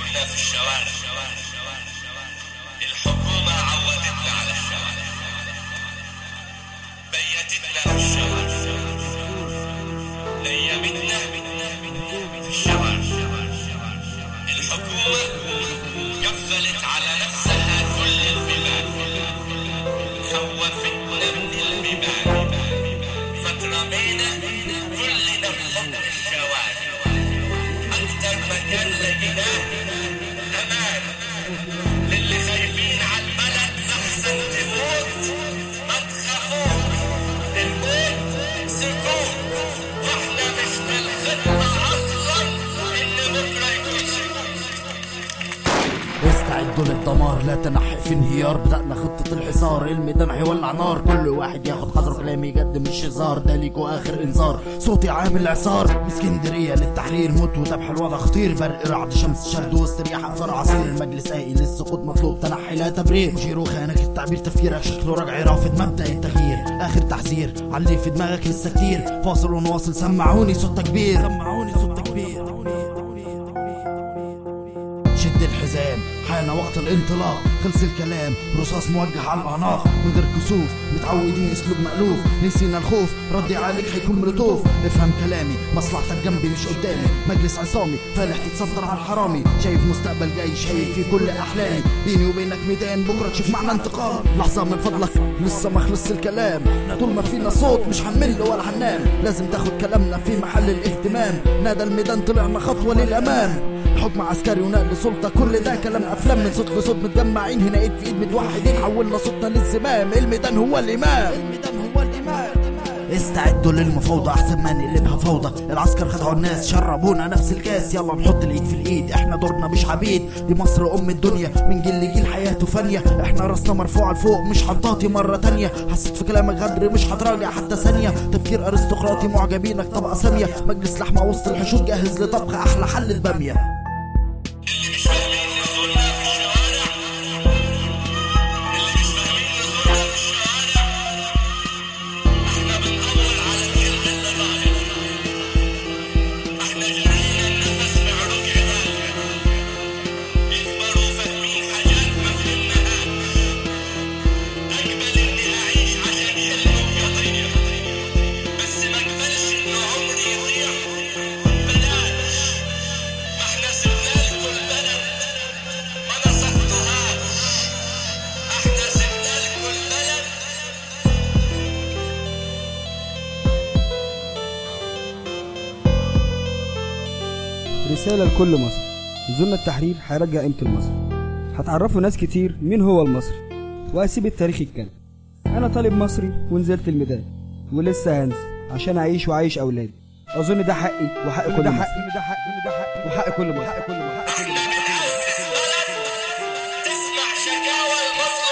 نزولنا في الشوارع الحكومة عودتنا على الشوارع بيتتنا في الشوارع نيمتنا في الشوارع الحكومة قفلت على نفسها كل البيبان خوفتنا من البيبان فترمينا كلنا في حب الشوارع أكتر مكان لقيناه أمان للي خايفين على البلد أحسن تموت ما تخافوش الموت سكوت واحنا مش في الخطة أصلا إن بكرة يكون سكوت استعدوا للدمار لا تنحي في انهيار بدأنا خطة الحصار الميدان هيولع نار كل واحد ياخد حذره كلامي يقدم مش هزار ده ليكوا اخر انذار صوتي عامل اعصار من اسكندرية للتحرير موت وذبح الوضع خطير برق رعد شمس شد وسط رياح اثار عصير المجلس قايل للسقوط مطلوب تنحي لا تبرير مشيرو خانك التعبير تفكيرك شكله رجعي رافض مبدأ التغيير اخر تحذير علي في دماغك لسه كتير فاصل ونواصل سمعوني صوت تكبير سمعوني صوت تكبير شد الحزام حان وقت الانطلاق خلص الكلام رصاص موجه على الاعناق من غير كسوف متعودين اسلوب مألوف نسينا الخوف ردي عليك هيكون ملطوف افهم كلامي مصلحتك جنبي مش قدامي مجلس عصامي فالح تتصدر على الحرامي شايف مستقبل جاي شايف في كل احلامي بيني وبينك ميدان بكره تشوف معنا انتقام لحظه من فضلك لسه ما خلص الكلام طول ما فينا صوت مش هنمل ولا هننام لازم تاخد كلامنا في محل الاهتمام نادى الميدان طلعنا خطوه للامام حكم عسكري ونقل سلطة كل ده كلام أفلام من صوت لصوت متجمعين هنا إيد في إيد متوحدين حولنا صوتنا للزمام الميدان هو الإمام الميدان هو الإمام استعدوا للمفاوضة أحسن ما نقلبها فوضى العسكر خدعوا الناس شربونا نفس الكاس يلا نحط الإيد في الإيد إحنا دورنا مش عبيد دي مصر أم الدنيا من جيل لجيل حياته فانية إحنا راسنا مرفوعة لفوق مش هنطاطي مرة تانية حسيت في كلامك غدر مش هتراجع حتى ثانية تفكير أرستقراطي معجبينك طبقة سامية مجلس لحمة وسط الحشود جاهز لطبخ أحلى حل البامية اللي مش فاهمين نزولنا في الشوارع اللي مش فاهمين نزولنا في الشوارع احنا بندور على الكلمة اللي ضاعت احنا جرينا النفس في عروق عيالنا يكبروا فاهمين حاجات ما فهمناهاش اقبل اني اعيش عشان حلم وقضية بس ما اقبلش انه عمري يضيع بلاش ما احنا سبنا لكم البلد ما نصفتوهاش احنا سبنا لكم البلد رسالة لكل مصر نزولنا التحرير هيرجع قيمة المصري هتعرفوا ناس كتير مين هو المصري وهسيب التاريخ يتكلم أنا طالب مصري ونزلت الميدان ولسه هنزل عشان أعيش وأعيش أولادي أظن ده حقي وحق كل ده حقي ده حقي ده حقي وحق كل مصري حق كل مصري احنا بنأسس بلد تسمع شكاوى المظلومين